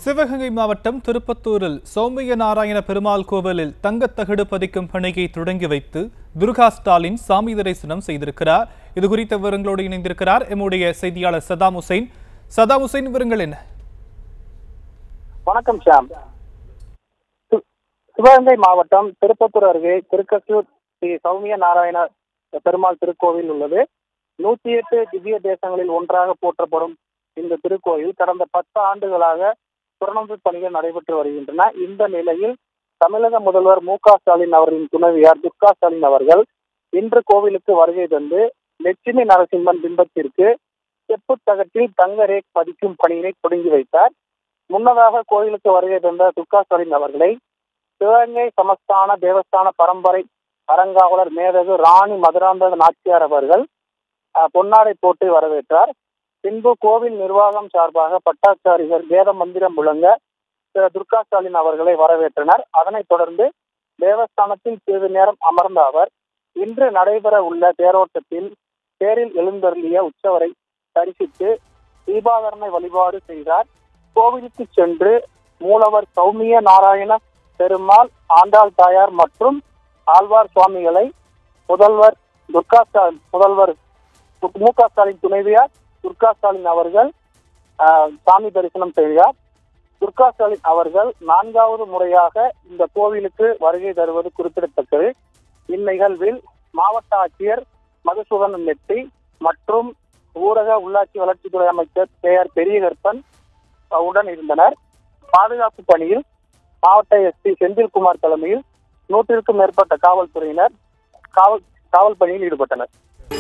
சிவகங்கை மாவட்டம் திருப்பத்தூரில் சௌமிய நாராயண பெருமாள் கோவிலில் தங்கத்தகடு பதிக்கும் பணியை தொடங்கி வைத்து துர்கா ஸ்டாலின் சாமி தரிசனம் செய்திருக்கிறார் இது குறித்த விவரங்களோடு இணைந்திருக்கிறார் எம்முடைய செய்தியாளர் சதாம் ஹுசைன் சதாம் ஹுசைன் விவரங்கள் என்ன வணக்கம் ஷாம் சி- சிவகங்கை மாவட்டம் திருப்பத்தூர் அருகே திருக்கசூர் ஸ்ரீ சௌமிய நாராயண பெருமாள் திருக்கோவில் உள்ளது நூத்தி எட்டு திவ்ய தேசங்களில் ஒன்றாக போற்றப்படும் இந்த திருக்கோயில் கடந்த பத்து ஆண்டுகளாக புறநம்பு பணிகள் நடைபெற்று வருகின்றன இந்த நிலையில் தமிழக முதல்வர் மு க ஸ்டாலின் அவர்களின் துணைவியார் துர்கா ஸ்டாலின் அவர்கள் இன்று கோவிலுக்கு வருகை தந்து லட்சுமி நரசிம்மன் பிம்பத்திற்கு செப்பு தகட்டில் தங்க ரேக் பதிக்கும் பணியினை தொடங்கி வைத்தார் முன்னதாக கோயிலுக்கு வருகை தந்த துர்கா ஸ்டாலின் அவர்களை சிவகங்கை சமஸ்தான தேவஸ்தான பரம்பரை அறங்காவலர் மேதகு ராணி மதுராந்த நாச்சியார் அவர்கள் அஹ், பொன்னாடை போட்டு வரவேற்றார் பின்பு கோவில் நிர்வாகம் சார்பாக பட்டாச்சாரிகள் வேத மந்திரம் முழங்க திரு துர்கா ஸ்டாலின் அவர்களை வரவேற்றனர் அதனைத் தொடர்ந்து தேவஸ்தானத்தில் சிறிது நேரம் அமர்ந்த அவர் இன்று நடைபெற உள்ள தேரோட்டத்தில் தேரில் எழுந்தருளிய உற்சவரை தரிசித்து தீபாதரணை வழிபாடு செய்தார் கோவிலுக்கு சென்று மூலவர் சௌமிய நாராயண பெருமாள் ஆண்டாள் தாயார் மற்றும் ஆழ்வார் சுவாமிகளை முதல்வர் துர்கா ஸ்டாலின் முதல்வர் மு க ஸ்டாலின் துணைவியார் துர்கா ஸ்டாலின் அவர்கள் ஆஹ், சாமி தரிசனம் செய்தார் துர்கா ஸ்டாலின் அவர்கள் நான்காவது முறையாக இந்த கோவிலுக்கு வருகை தருவது குறிப்பிடத்தக்கது இந்நிகழ்வில் மாவட்ட ஆட்சியர் மதுசூதனன் நெட்டி மற்றும் ஊரக உள்ளாட்சி வளர்ச்சித்துறை அமைச்சர் கே ஆர் பெரியகற்பன் உடன் இருந்தனர் பாதுகாப்பு பணியில் மாவட்ட எஸ்பி செந்தில்குமார் தலைமையில் நூற்றிற்கும் மேற்பட்ட காவல்துறையினர் காவல் காவல் பணியில் ஈடுபட்டனர்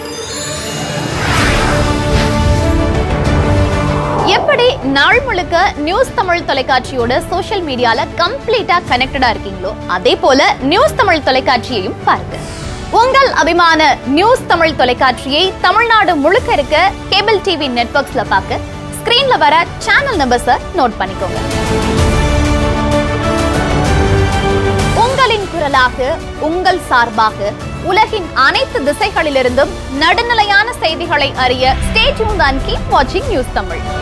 எப்படி நாள் முழுக்க நியூஸ் தமிழ் தொலைக்காட்சியோட சோஷியல் மீடியால கம்ப்ளீட்டா கனெக்டடா இருக்கீங்களோ அதே போல நியூஸ் தமிழ் தொலைக்காட்சியையும் பாருங்க உங்கள் அபிமான நியூஸ் தமிழ் தொலைக்காட்சியை தமிழ்நாடு முழுக்க இருக்க கேபிள் டிவி நெட்வொர்க்ஸ்ல பார்க்க ஸ்கிரீன்ல வர சேனல் நம்பர்ஸை நோட் பண்ணிக்கோங்க உங்களின் குரலாக உங்கள் சார்பாக உலகின் அனைத்து திசைகளிலிருந்தும் நடுநிலையான செய்திகளை அறிய ஸ்டே டியூன் அண்ட் கீப் வாட்சிங் நியூஸ் தமிழ்